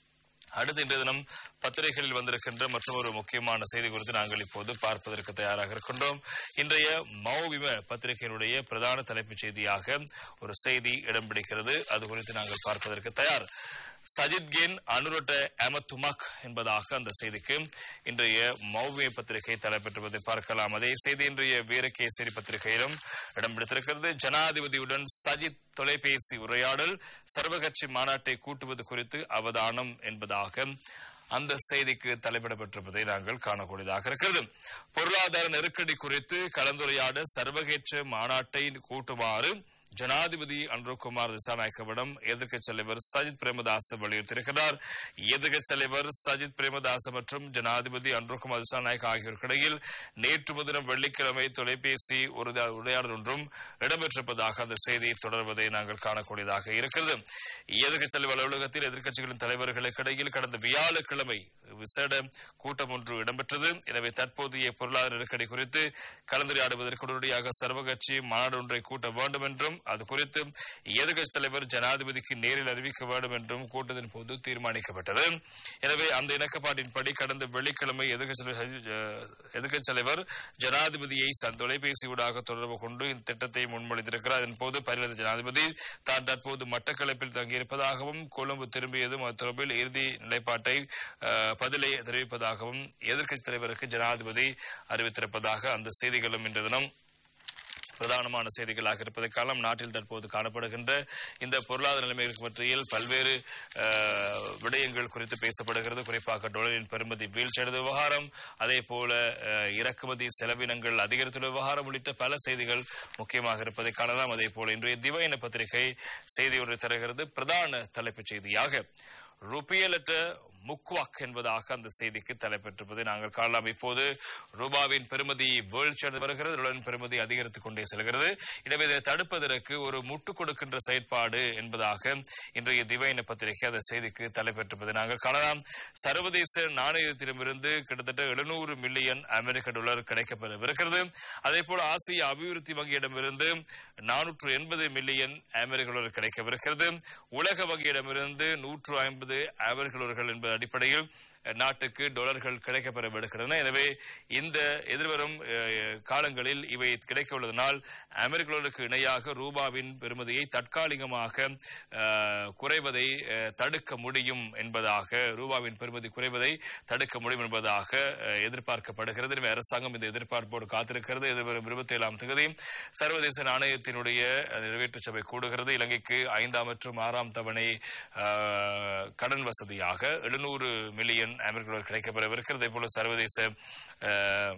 அடுத்த இன்றைய தினம் பத்திரிகைகளில் வந்திருக்கின்ற மற்றொரு முக்கியமான செய்தி குறித்து நாங்கள் இப்போது பார்ப்பதற்கு தயாராக இருக்கின்றோம் இன்றைய மௌவிம பத்திரிகையினுடைய பிரதான தலைப்புச் செய்தியாக ஒரு செய்தி இடம் பிடிக்கிறது அது குறித்து நாங்கள் பார்ப்பதற்கு தயார் சஜித் கேன் அனுரட்ட அமத்துமக் என்பதாக அந்த செய்திக்கு இன்றைய மௌவிய பத்திரிகை தலைப்பெற்றுவதை பார்க்கலாம் அதே செய்தி இன்றைய வீரகேசரி பத்திரிகையிலும் இடம் பிடித்திருக்கிறது ஜனாதிபதியுடன் சஜித் தொலைபேசி உரையாடல் சர்வகட்சி மாநாட்டை கூட்டுவது குறித்து அவதானம் என்பதாக அந்த செய்திக்கு தலைப்பிடப்பட்டிருப்பதை நாங்கள் காணக்கூடியதாக இருக்கிறது பொருளாதார நெருக்கடி குறித்து கலந்துரையாட சர்வகட்ச மாநாட்டை கூட்டுமாறு ஜனாதிபதி அன்ருகுமார் திசாநாயக்கவிடம் எதிர்க்கட்சி தலைவர் சஜித் பிரேமதாஸ் வலியுறுத்தியிருக்கிறார் எதிர்க்கட்சி தலைவர் சஜித் பிரேமதாஸ் மற்றும் ஜனாதிபதி அன்ருகுமார் திசாநாயக் ஆகியோருக்கிடையில் நேற்று முன்தினம் வெள்ளிக்கிழமை தொலைபேசி ஒரு உரையாடல் ஒன்றும் இடம்பெற்றிருப்பதாக அந்த செய்தி தொடர்வதை நாங்கள் காணக்கூடியதாக இருக்கிறது எதிர்க்கட்சி தலைவர் அலுவலகத்தில் எதிர்க்கட்சிகளின் தலைவர்களுக்கு இடையில் கடந்த வியாழக்கிழமை விசேட கூட்டம் ஒன்று இடம்பெற்றது எனவே தற்போதைய பொருளாதார நெருக்கடி குறித்து கலந்துரையாடுவதற்கு உடனடியாக சர்வகட்சி மாநாடு ஒன்றை கூட்ட வேண்டும் என்றும் அது குறித்து எதிர்க்கட்சி தலைவர் ஜனாதிபதிக்கு நேரில் அறிவிக்க வேண்டும் என்றும் கூட்டத்தின் போது தீர்மானிக்கப்பட்டது எனவே அந்த இணக்கப்பாட்டின்படி கடந்த வெள்ளிக்கிழமை எதிர்க்கட்சி தலைவர் சஜி- அஹ், எதிர்க்கட்சி தலைவர் ஜனாதிபதியை ச- தொலைபேசி ஊடாக தொடர்பு கொண்டு இந்த திட்டத்தை முன்மொழிந்திருக்கிறார் இதன் போது பரிலத்த ஜனாதிபதி தான் தற்போது மட்டக்களப்பில் தங்கியிருப்பதாகவும் கொழும்பு திரும்பியதும் அது தொடர்பில் இறுதி நிலைப்பாட்டை அஹ், பதிலை தெரிவிப்பதாகவும் எதிர்க்கட்சி தலைவருக்கு ஜனாதிபதி அறிவித்திருப்பதாக அந்த செய்திகளும் இன்று தினம் பிரதானமான செய்திகளாக இருப்பதை காலம் நாட்டில் தற்போது காணப்படுகின்ற இந்த பொருளாதார நிலைமைகள் பற்றியில் பல்வேறு அஹ், விடயங்கள் குறித்து பேசப்படுகிறது குறிப்பாக டாலரின் பெறுமதி வீழ்ச்சியடைந்த விவகாரம் அதே போல அஹ், இறக்குமதி செலவினங்கள் அதிகரித்துள்ள விவகாரம் உள்ளிட்ட பல செய்திகள் முக்கியமாக இருப்பதை காணலாம் அதே போல இன்றைய திவையின பத்திரிகை செய்தி ஒன்றை தருகிறது பிரதான தலைப்புச் செய்தியாக ருபியலற்ற முக்வாக் என்பதாக அந்த செய்திக்கு தலைப்பெற்றிருப்பதை நாங்கள் காணலாம் இப்போது ரூபாவின் பெறுமதி வீழ்ச்சியடைந்து வருகிறது டாலரின் பெறுமதி அதிகரித்துக் கொண்டே செல்கிறது எனவே இதை தடுப்பதற்கு ஒரு முட்டு கொடுக்கின்ற செயற்பாடு என்பதாக இன்றைய திவையின பத்திரிகை அந்த செய்திக்கு தலைப்பெற்றிருப்பதை நாங்கள் காணலாம் சர்வதேச நாணயத்திடமிருந்து கிட்டத்தட்ட எழுநூறு மில்லியன் அமெரிக்க டாலர் கிடைக்கப்பெறவிருக்கிறது அதே போல ஆசிய அபிவிருத்தி வங்கியிடமிருந்து நானூற்று எண்பது மில்லியன் அமெரிக்க டாலர் கிடைக்கவிருக்கிறது உலக வங்கியிடமிருந்து நூற்று ஐம்பது அமெரிக்க டாலர்கள் என்பது அடிப்படையில் அஹ், நாட்டுக்கு டாலர்கள் கிடைக்கப்பெறவிருக்கின்றன எனவே இந்த எதிர்வரும் அஹ், காலங்களில் இவை கிடைக்க உள்ளதனால் அமெரிக்க டாலருக்கு இணையாக ரூபாவின் பெறுமதியை தற்காலிகமாக அஹ், குறைவதை அஹ், தடுக்க முடியும் என்பதாக ரூபாவின் பெறுமதி குறைவதை தடுக்க முடியும் என்பதாக அஹ், எதிர்பார்க்கப்படுகிறது எனவே அரசாங்கம் இந்த எதிர்பார்ப்போடு காத்திருக்கிறது எதிர்வரும் இருபத்தி ஏழாம் தேதி சர்வதேச நாணயத்தினுடைய அஹ், நிறைவேற்று சபை கூடுகிறது இலங்கைக்கு ஐந்தாம் மற்றும் ஆறாம் தவணை அஹ், கடன் வசதியாக எழுநூறு மில்லியன் அமெரிக்க டாலர் கிடைக்கப்பெறவிருக்கிறது அதே போல சர்வதேச அஹ்,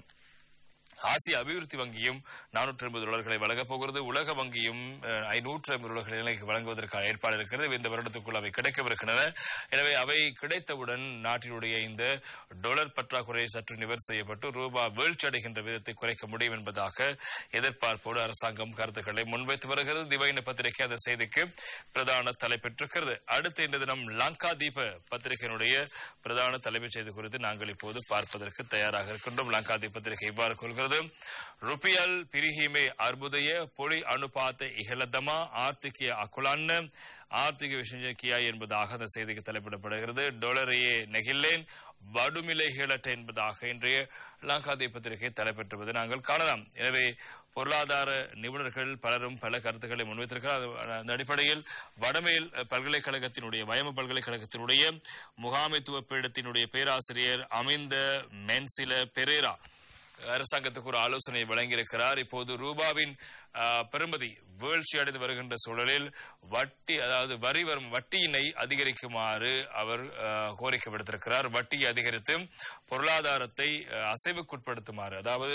ஆசிய அபிவிருத்தி வங்கியும் நானூற்றி ஐம்பது டாலர்களை வழங்கப் போகிறது உலக வங்கியும் ஐநூற்று ஐம்பது டாலர்களை இலங்கைக்கு வழங்குவதற்கான ஏற்பாடு இருக்கிறது இந்த வருடத்துக்குள் அவை கிடைக்கவிருக்கின்றன எனவே அவை கிடைத்தவுடன் நாட்டினுடைய இந்த டாலர் பற்றாக்குறை சற்று நிவர் செய்யப்பட்டு ரூபா வீழ்ச்சி அடைகின்ற விதத்தை குறைக்க முடியும் என்பதாக எதிர்பார்ப்போடு அரசாங்கம் கருத்துக்களை முன்வைத்து வருகிறது திவைன பத்திரிகை அந்த செய்திக்கு பிரதான தலைப்பெற்றிருக்கிறது அடுத்த இந்த தினம் லங்கா தீப பத்திரிகையினுடைய பிரதான தலைமைச் செய்தி குறித்து நாங்கள் இப்போது பார்ப்பதற்கு தயாராக இருக்கின்றோம் லங்கா தீப பத்திரிகை இவ்வாறு கொள்கிறது ருபியல் பிரிஹிமே அர்புதய பொலி அனுபாத்த இகலதமா ஆர்த்திகிய அக்குலான்னு ஆர்த்திக விஷயக்கியா என்பதாக அந்த செய்திக்கு தலைப்பிடப்படுகிறது டொலரையே நெகில்லேன் வடுமிலை ஹேலட்ட என்பதாக இன்றைய லங்காதி பத்திரிகை தலைப்பெற்றுவது நாங்கள் காணலாம் எனவே பொருளாதார நிபுணர்கள் பலரும் பல கருத்துக்களை முன்வைத்திருக்கிறார் அது- அந்த அடிப்படையில் வடமேல் பல்கலைக்கழகத்தினுடைய வயம பல்கலைக்கழகத்தினுடைய முகாமைத்துவ பீடத்தினுடைய பேராசிரியர் அமிந்த மென்சில பெரேரா அரசாங்கத்துக்கு ஒரு ஆலோசனை வழங்கியிருக்கிறார் இப்போது ரூபாவின் அஹ், பெறுமதி வீழ்ச்சி அடைந்து வருகின்ற சூழலில் வட்டி அதாவது வரி வரும் வட்டியினை அதிகரிக்குமாறு அவர் அஹ், கோரிக்கை விடுத்திருக்கிறார் வட்டியை அதிகரித்து பொருளாதாரத்தை அஹ், அசைவுக்குட்படுத்துமாறு அதாவது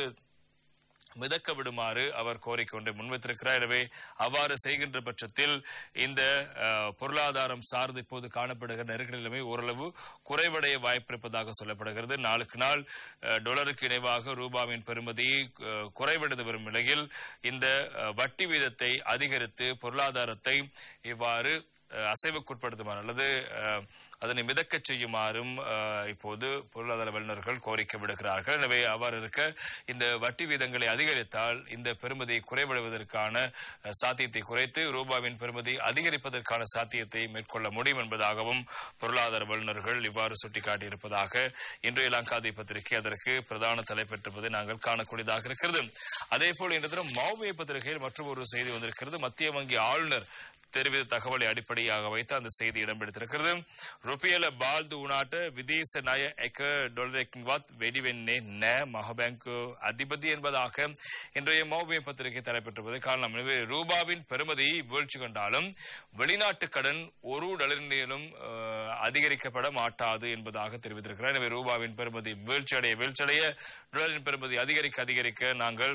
மிதக்க விடுமாறு அவர் கோரிக்கை ஒன்றை முன்வைத்திருக்கிறார் எனவே அவ்வாறு செய்கின்ற பட்சத்தில் இந்த அஹ், பொருளாதாரம் சார்ந்து இப்போது காணப்படுகிற நெருக்கடி நிலைமை ஓரளவு குறைவடைய வாய்ப்பிருப்பதாக சொல்லப்படுகிறது நாளுக்கு நாள் அஹ், டாலருக்கு இணைவாக ரூபாவின் பெறுமதி அஹ், குறைவடைந்து வரும் நிலையில் இந்த அஹ், வட்டி வீதத்தை அதிகரித்து பொருளாதாரத்தை இவ்வாறு அஹ், அசைவுக்குட்படுத்துமாறு அல்லது அஹ், அதனை மிதக்கச் செய்யுமாறும் அஹ், இப்போது பொருளாதார வல்லுநர்கள் கோரிக்கை விடுக்கிறார்கள் எனவே அவ்வாறு இருக்க இந்த வட்டி வீதங்களை அதிகரித்தால் இந்த பெறுமதி குறைவடைவதற்கான அஹ், சாத்தியத்தை குறைத்து ரூபாவின் பெறுமதி அதிகரிப்பதற்கான சாத்தியத்தை மேற்கொள்ள முடியும் என்பதாகவும் பொருளாதார வல்லுநர்கள் இவ்வாறு சுட்டிக்காட்டியிருப்பதாக இன்றைய லங்காதி பத்திரிகை அதற்கு பிரதான தலைப்பெற்றிருப்பதை நாங்கள் காணக்கூடியதாக இருக்கிறது அதே போல் இன்று தினம் மௌமிய பத்திரிகையில் மற்றும் ஒரு செய்தி வந்திருக்கிறது மத்திய வங்கி ஆளுநர் தெரிவித்த தகவலை அடிப்படையாக வைத்து அந்த செய்தி இடம்பெடுத்திருக்கிறது රුපියල බාල්දු වුණාට විදේශ ණය එක ඩොලරකින්වත් වැඩි වෙන්නේ නෑ මහ බැංக்கு அதிபதி என்பதாக இன்றைய மௌபிய பத்திரிகை தலைப்பெற்றிருப்பது காரணம் எனவே ரூபாவின் பெறுமதி வீழ்ச்சி கொண்டாலும் வெளிநாட்டு கடன் ஒரு டாலரிலும் அஹ், அதிகரிக்கப்பட மாட்டாது என்பதாக தெரிவித்திருக்கிறார் எனவே ரூபாவின் பெறுமதி வீழ்ச்சியடைய வீழ்ச்சியடைய டாலரின் பெறுமதி அதிகரிக்க அதிகரிக்க நாங்கள்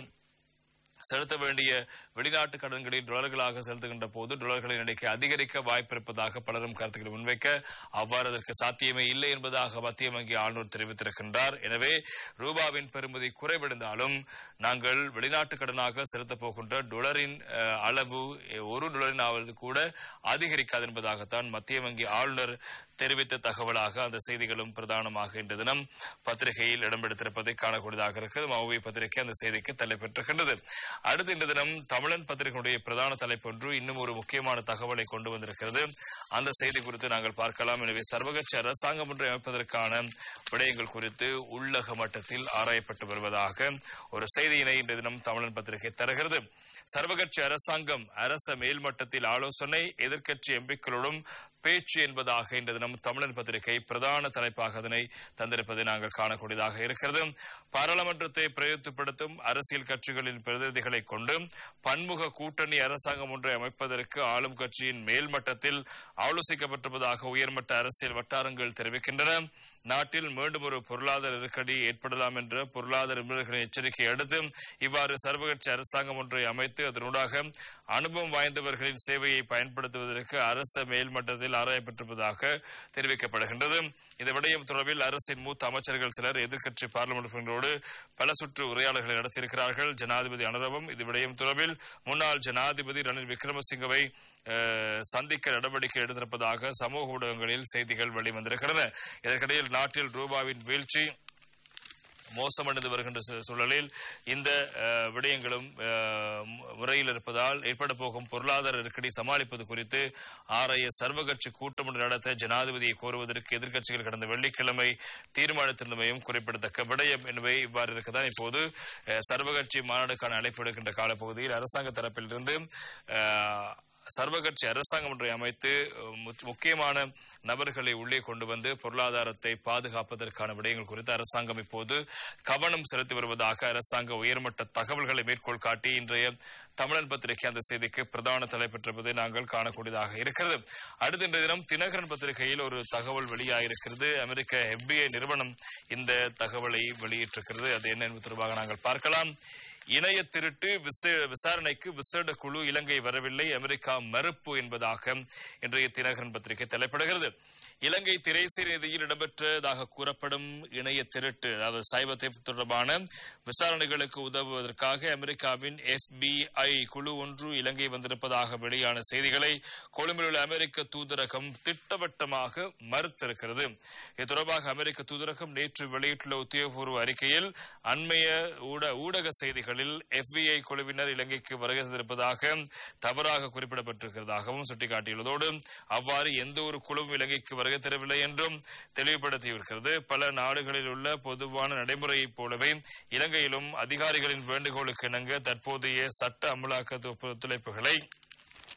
செலுத்த வேண்டிய வெளிநாட்டு கடன்களை டாலர்களாக செலுத்துகின்ற போது டாலர்களின் எண்ணிக்கை அதிகரிக்க வாய்ப்பிருப்பதாக பலரும் கருத்துக்களை முன்வைக்க அவ்வாறு அதற்கு சாத்தியமே இல்லை என்பதாக மத்திய வங்கி ஆளுநர் தெரிவித்திருக்கின்றார் எனவே ரூபாவின் பெறுமதி குறைவடைந்தாலும் நாங்கள் வெளிநாட்டு கடனாக செலுத்தப் போகின்ற டாலரின் அஹ், அளவு அஹ், ஒரு டாலரின் ஆவது கூட அதிகரிக்காது என்பதாகத்தான் மத்திய வங்கி ஆளுநர் தெரிவித்த தகவலாக அந்த செய்திகளும் பிரதானமாக இன்று தினம் பத்திரிகையில் இடம்பெடுத்திருப்பதை காணக்கூடியதாக இருக்கிறது மௌவி பத்திரிகை அந்த செய்திக்கு தலைப்பெற்றிருக்கின்றது அடுத்து இன்று தினம் தமிழன் பத்திரிகையுடைய பிரதான தலைப்பு ஒன்று இன்னும் ஒரு முக்கியமான தகவலை கொண்டு வந்திருக்கிறது அந்த செய்தி குறித்து நாங்கள் பார்க்கலாம் எனவே சர்வகட்சி அரசாங்கம் ஒன்றை அமைப்பதற்கான விடயங்கள் குறித்து உள்ளக மட்டத்தில் ஆராயப்பட்டு வருவதாக ஒரு செய்தியினை இன்று தினம் தமிழன் பத்திரிகை தருகிறது சர்வகட்சி அரசாங்கம் அரச மேல்மட்டத்தில் ஆலோசனை எதிர்க்கட்சி எம்பிக்களுடன் பேச்சு என்பதாக இன்று தினம் தமிழன் பத்திரிகை பிரதான தலைப்பாக அதனை தந்திருப்பதை நாங்கள் காணக்கூடியதாக இருக்கிறது பாராளுமன்றத்தை பிரயோகப்படுத்தும் அரசியல் கட்சிகளின் பிரதிநிதிகளை கொண்டு பன்முக கூட்டணி அரசாங்கம் ஒன்றை அமைப்பதற்கு ஆளும் கட்சியின் மேல்மட்டத்தில் ஆலோசிக்கப்பட்டிருப்பதாக உயர்மட்ட அரசியல் வட்டாரங்கள் தெரிவிக்கின்றன நாட்டில் மீண்டும் ஒரு பொருளாதார நெருக்கடி ஏற்படலாம் என்ற பொருளாதார நிபுணர்களின் எச்சரிக்கையை அடுத்து இவ்வாறு சர்வகட்சி அரசாங்கம் ஒன்றை அமைத்து அதனூடாக அனுபவம் வாய்ந்தவர்களின் சேவையை பயன்படுத்துவதற்கு அரச மேல்மட்டத்தில் ஆராயப்பட்டிருப்பதாக தெரிவிக்கப்படுகின்றது இந்த விடயம் தொடர்பில் அரசின் மூத்த அமைச்சர்கள் சிலர் எதிர்க்கட்சி பார்லிமெண்ட் உறுப்பினர்களோடு பல சுற்று உரையாடல்களை நடத்தியிருக்கிறார்கள் ஜனாதிபதி அனுரவும் இது விடயம் தொடர்பில் முன்னாள் ஜனாதிபதி ரணில் விக்ரமசிங்கவை அஹ், சந்திக்க நடவடிக்கை எடுத்திருப்பதாக சமூக ஊடகங்களில் செய்திகள் வெளிவந்திருக்கின்றன இதற்கிடையில் நாட்டில் ரூபாவின் வீழ்ச்சி மோசமடைந்து வருகின்ற சூ- சூழலில் இந்த அஹ், விடயங்களும் அஹ், மு- முறையில் இருப்பதால் ஏற்பட போகும் பொருளாதார நெருக்கடி சமாளிப்பது குறித்து ஆராய சர்வகட்சி கூட்டம் ஒன்று நடத்த ஜனாதிபதியை கோருவதற்கு எதிர்க்கட்சிகள் கடந்த வெள்ளிக்கிழமை தீர்மானித்திருந்தமையும் குறிப்பிடத்தக்க விடயம் என்பவை இவ்வாறு இருக்கதான் இப்போது அஹ், சர்வகட்சி மாநாடுக்கான அழைப்பு எடுக்கின்ற காலப்பகுதியில் அரசாங்க தரப்பிலிருந்து அஹ், சர்வகட்சி அரசாங்கம் ஒன்றை அமைத்து அஹ், முக்- முக்கியமான நபர்களை உள்ளே கொண்டு வந்து பொருளாதாரத்தை பாதுகாப்பதற்கான விடயங்கள் குறித்து அரசாங்கம் இப்போது கவனம் செலுத்தி வருவதாக அரசாங்க உயர்மட்ட தகவல்களை மேற்கோள் காட்டி இன்றைய தமிழன் பத்திரிகை அந்த செய்திக்கு பிரதான தலைப்பெற்றிருப்பதை நாங்கள் காணக்கூடியதாக இருக்கிறது அடுத்த இன்றைய தினம் தினகரன் பத்திரிகையில் ஒரு தகவல் வெளியாயிருக்கிறது அமெரிக்க FBI நிறுவனம் இந்த தகவலை வெளியிட்டிருக்கிறது அது என்ன என்பது தொடர்பாக நாங்கள் பார்க்கலாம் இணைய திருட்டு விசே- விசாரணைக்கு விசேட குழு இலங்கை வரவில்லை அமெரிக்கா மறுப்பு என்பதாக இன்றைய தினகரன் பத்திரிகை தலைப்படுகிறது இலங்கை திரைசீர் நிதியில் இடம்பெற்றதாக கூறப்படும் இணைய திருட்டு அதாவது சைபர் theft தொடர்பான விசாரணைகளுக்கு உதவுவதற்காக அமெரிக்காவின் FBI குழு ஒன்று இலங்கை வந்திருப்பதாக வெளியான செய்திகளை கொழும்பில் உள்ள அமெரிக்க தூதரகம் திட்டவட்டமாக மறுத்திருக்கிறது இது தொடர்பாக அமெரிக்க தூதரகம் நேற்று வெளியிட்டுள்ள உத்தியோகபூர்வ அறிக்கையில் அண்மைய ஊட- ஊடக செய்திகளில் FBI குழுவினர் இலங்கைக்கு வருகை தந்திருப்பதாக தவறாக குறிப்பிடப்பட்டிருக்கிறதாகவும் சுட்டிக்காட்டியுள்ளதோடு அவ்வாறு எந்த ஒரு குழுவும் இலங்கைக்கு வருகை தரவில்லை என்றும் தெளிவுபடுத்தியிருக்கிறது பல நாடுகளில் உள்ள பொதுவான நடைமுறையைப் போலவே இலங்கையிலும் அதிகாரிகளின் வேண்டுகோளுக்கு இணங்க தற்போதைய சட்ட அமலாக்க ஒத்துழைப்புகளை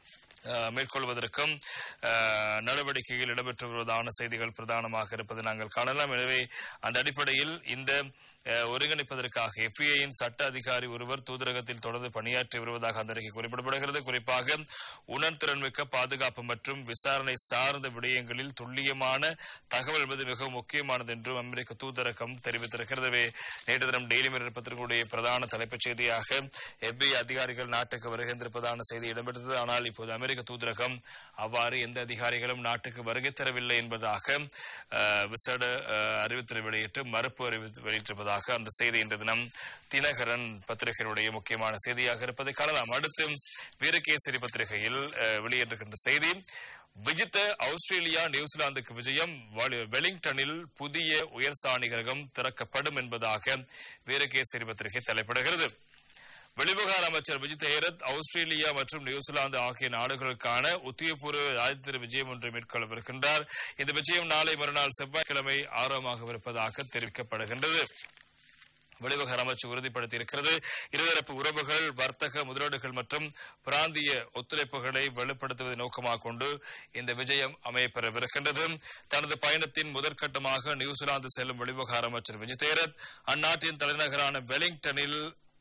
அஹ், மேற்கொள்வதற்கும் அஹ், நடவடிக்கைகள் இடம்பெற்று வருவதான செய்திகள் பிரதானமாக இருப்பதை நாங்கள் காணலாம் எனவே அந்த அடிப்படையில் இந்த அஹ், ஒருங்கிணைப்பதற்காக எஃபிஐயின் சட்ட அதிகாரி ஒருவர் தூதரகத்தில் தொடர்ந்து பணியாற்றி வருவதாக அந்த அறிக்கை குறிப்பிடப்படுகிறது குறிப்பாக உணர்திறன்மிக்க பாதுகாப்பு மற்றும் விசாரணை சார்ந்த விடயங்களில் துல்லியமான தகவல் என்பது மிகவும் முக்கியமானது என்றும் அமெரிக்க தூதரகம் தெரிவித்திருக்கிறது எனவே நேற்று தினம் டெய்லி மிரர் பத்திரிகையுடைய பிரதான தலைப்புச் செய்தியாக எஃபிஐ அதிகாரிகள் நாட்டுக்கு வருகின்றிருப்பதான செய்தி இடம்பெற்றது ஆனால் இப்போது அமெரிக்க தூதரகம் அவ்வாறு எந்த அதிகாரிகளும் நாட்டுக்கு வருகை தரவில்லை என்பதாக அஹ், விசேட அஹ், அறிவித்தலை வெளியிட்டு மறுப்பு அறிவித்து வெளியிட்டிருப்பதாக அந்த செய்தி இன்று தினம் தினகரன் பத்திரிகையுடைய முக்கியமான செய்தியாக இருப்பதை காணலாம் அடுத்து வீரகேசரி பத்திரிகையில் அஹ், வெளியிட்டிருக்கின்ற செய்தி விஜித்த ஆஸ்திரேலியா நியூசிலாந்துக்கு விஜயம் வலி- வெலிங்டனில் புதிய உயர் சாணிகரகம் திறக்கப்படும் என்பதாக வீரகேசரி பத்திரிகை தலைப்பிடுகிறது வெளிவிவகார அமைச்சர் விஜித் ஹேரத் ஆஸ்திரேலியா மற்றும் நியூசிலாந்து ஆகிய நாடுகளுக்கான உத்தியோகபூர்வ ராஜ்யத்திர விஜயம் ஒன்றை மேற்கொள்ளவிருக்கின்றார் இந்த விஜயம் நாளை மறுநாள் செவ்வாய்க்கிழமை ஆரம்பமாகவிருப்பதாக தெரிவிக்கப்படுகின்றது வெளிவிவகார அமைச்சு உறுதிப்படுத்தியிருக்கிறது இருதரப்பு உறவுகள் வர்த்தக முதலீடுகள் மற்றும் பிராந்திய ஒத்துழைப்புகளை வலுப்படுத்துவதை நோக்கமாக கொண்டு இந்த விஜயம் அமையப்பெறவிருக்கின்றது தனது பயணத்தின் முதற்கட்டமாக நியூசிலாந்து செல்லும் வெளிவிவகார அமைச்சர் விஜய் தேரத் அந்நாட்டின் தலைநகரான வெலிங்டனில்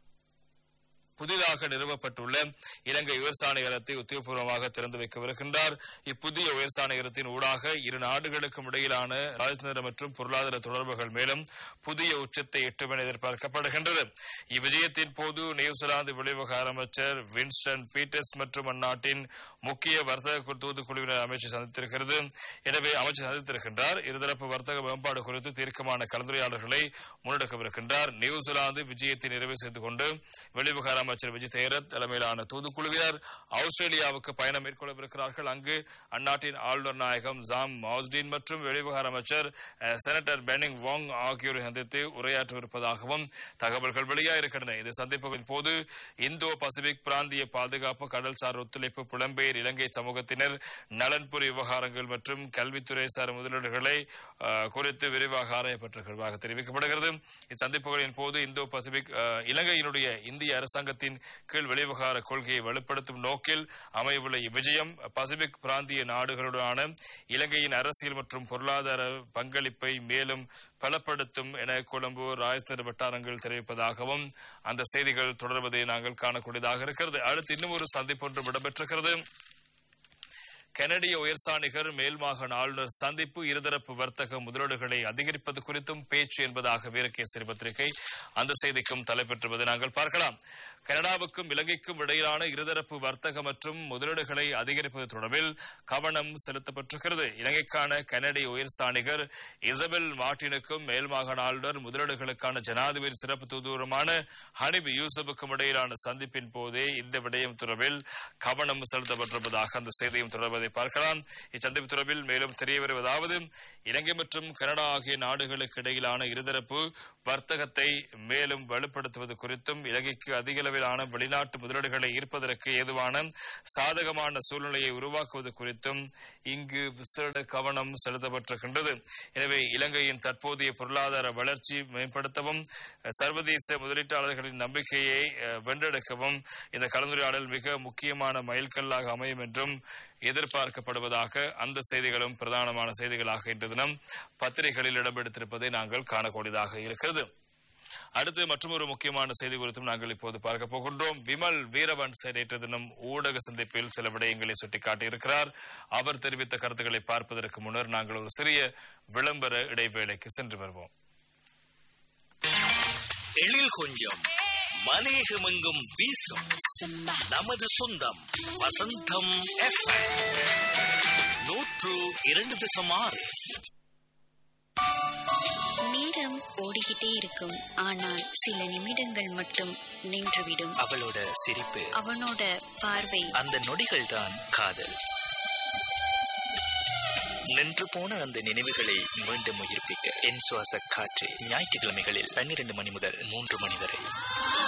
புதிதாக நிறுவப்பட்டுள்ள இலங்கை உயர்சாணையரத்தை உத்தியோகபூர்வமாக திறந்து வைக்கவிருக்கின்றார் இப்புதிய உயர்சாணையரத்தின் ஊடாக இரு நாடுகளுக்கும் இடையிலான ராஜதந்திர மற்றும் பொருளாதார தொடர்புகள் மேலும் புதிய உச்சத்தை எட்டும் என எதிர்பார்க்கப்படுகின்றது இவ்விஜயத்தின் போது நியூசிலாந்து வெளிவிவகார அமைச்சர் வின்ஸ்டன் பீட்டர்ஸ் மற்றும் அந்நாட்டின் முக்கிய வர்த்தக தூதுக்குழுவினர் அமைச்சர் சந்தித்திருக்கிறது எனவே அமைச்சர் சந்தித்திருக்கின்றார் இருதரப்பு வர்த்தக மேம்பாடு குறித்து தீர்க்கமான கலந்துரையாடல்களை முன்னெடுக்கவிருக்கின்றார் நியூசிலாந்து விஜயத்தை நிறைவு செய்து கொண்டு வெளிவிவகார அமைச்சர் விஜய் தேரத் தலைமையிலான தூதுக்குழுவினர் ஆஸ்திரேலியாவுக்கு பயணம் மேற்கொள்ளவிருக்கிறார்கள் அங்கு அந்நாட்டின் ஆளுநர் நாயகம் ஜாம் மாஸ்டின் மற்றும் வெளிவிவகார அமைச்சர் அஹ், செனட்டர் பெனிங் வாங் ஆகியோரை சந்தித்து உரையாற்றவிருப்பதாகவும் தகவல்கள் வெளியாகிருக்கின்றன இந்த சந்திப்புகளின் போது இந்தோ பசிபிக் பிராந்திய பாதுகாப்பு கடல்சார் ஒத்துழைப்பு புலம்பெயர் இலங்கை சமூகத்தினர் நலன்புரி விவகாரங்கள் மற்றும் கல்வித்துறை சார் முதலீடுகளை அஹ், குறித்து விரிவாக ஆராயப்பட்டிருக்கிறதாக தெரிவிக்கப்படுகிறது இச்சந்திப்புகளின் போது இந்தோ பசிபிக் அஹ், இலங்கையினுடைய இந்திய அரசாங்கத்தின் கீழ் வெளிவிவகார கொள்கையை வலுப்படுத்தும் நோக்கில் அமையவுள்ள இவ்விஜயம் பசிபிக் பிராந்திய நாடுகளுடனான இலங்கையின் அரசியல் மற்றும் பொருளாதார பங்களிப்பை மேலும் பலப்படுத்தும் என கொழும்பு ராஜஸ்தான் வட்டாரங்கள் தெரிவிப்பதாகவும் அந்த செய்திகள் தொடர்வதை நாங்கள் காணக்கூடியதாக இருக்கிறது அடுத்து இன்னும் ஒரு சந்திப்பு ஒன்றும் இடம்பெற்றிருக்கிறது கனடிய உயர்சாணிகர் மேல்மாகாண ஆளுநர் சந்திப்பு இருதரப்பு வர்த்தக முதலீடுகளை அதிகரிப்பது குறித்தும் பேச்சு என்பதாக வீரகேசரி பத்திரிகை அந்த செய்திக்கும் தலைப்பெற்றுவதை நாங்கள் பார்க்கலாம் கனடாவுக்கும் இலங்கைக்கும் இடையிலான இருதரப்பு வர்த்தக மற்றும் முதலீடுகளை அதிகரிப்பது தொடர்பில் கவனம் செலுத்தப்பட்டிருக்கிறது இலங்கைக்கான கனடிய உயர்ஸ்தானிகர் இசபெல் மார்டினுக்கும் மேல்மாகாண ஆளுநர் முதலீடுகளுக்கான ஜனாதிபதி சிறப்பு தூதுவருமான ஹனிப் யூசப்புக்கும் இடையிலான சந்திப்பின் போதே இந்த விடயம் தொடர்பில் கவனம் செலுத்தப்பட்டிருப்பதாக அந்த செய்தியும் தொடர்வதை பார்க்கலாம் இச்சந்திப்பு தொடர்பில் மேலும் தெரிய வருவதாவது இலங்கை மற்றும் கனடா ஆகிய நாடுகளுக்கு இடையிலான இருதரப்பு வர்த்தகத்தை மேலும் வலுப்படுத்துவது குறித்தும் இலங்கைக்கு அதிக அளவிலான வெளிநாட்டு முதலீடுகளை ஈர்ப்பதற்கு ஏதுவான சாதகமான சூழ்நிலையை உருவாக்குவது குறித்தும் இங்கு விசேட கவனம் செலுத்தப்பட்டிருக்கின்றது எனவே இலங்கையின் தற்போதைய பொருளாதார வளர்ச்சி மேம்படுத்தவும் சர்வதேச முதலீட்டாளர்களின் நம்பிக்கையை அஹ், வென்றெடுக்கவும் இந்த கலந்துரையாடல் மிக முக்கியமான மைல்கல்லாக அமையும் என்றும் எதிர்பார்க்கப்படுவதாக அந்த செய்திகளும் பிரதானமான செய்திகளாக இன்று தினம் பத்திரிகைகளில் இடம்பெடுத்திருப்பதை நாங்கள் காணக்கூடியதாக இருக்கிறது அடுத்து மற்றொரு முக்கியமான செய்தி குறித்தும் நாங்கள் இப்போது பார்க்க போகின்றோம் விமல் வீரவன்ச நேற்று தினம் ஊடக சந்திப்பில் சில விடயங்களை சுட்டிக்காட்டியிருக்கிறார் அவர் தெரிவித்த கருத்துக்களை பார்ப்பதற்கு முன்னர் நாங்கள் ஒரு சிறிய விளம்பர இடைவேளைக்கு சென்று வருவோம் எழில் கொஞ்சம் மலையகமெங்கும் வீசும் நமது சொந்தம் வசந்தம் FM. நூற்று இரண்டு தசம் ஆறு நேரம் ஓடிக்கிட்டே இருக்கும் ஆனால் சில நிமிடங்கள் மட்டும் நின்றுவிடும் அவளோட சிரிப்பு அவனோட பார்வை அந்த நொடிகள் தான் காதல் நின்று போன அந்த நினைவுகளை மீண்டும் உயிர்ப்பிக்க என் சுவாச காற்று ஞாயிற்றுக்கிழமைகளில் பன்னிரண்டு மணி முதல் மூன்று மணி வரை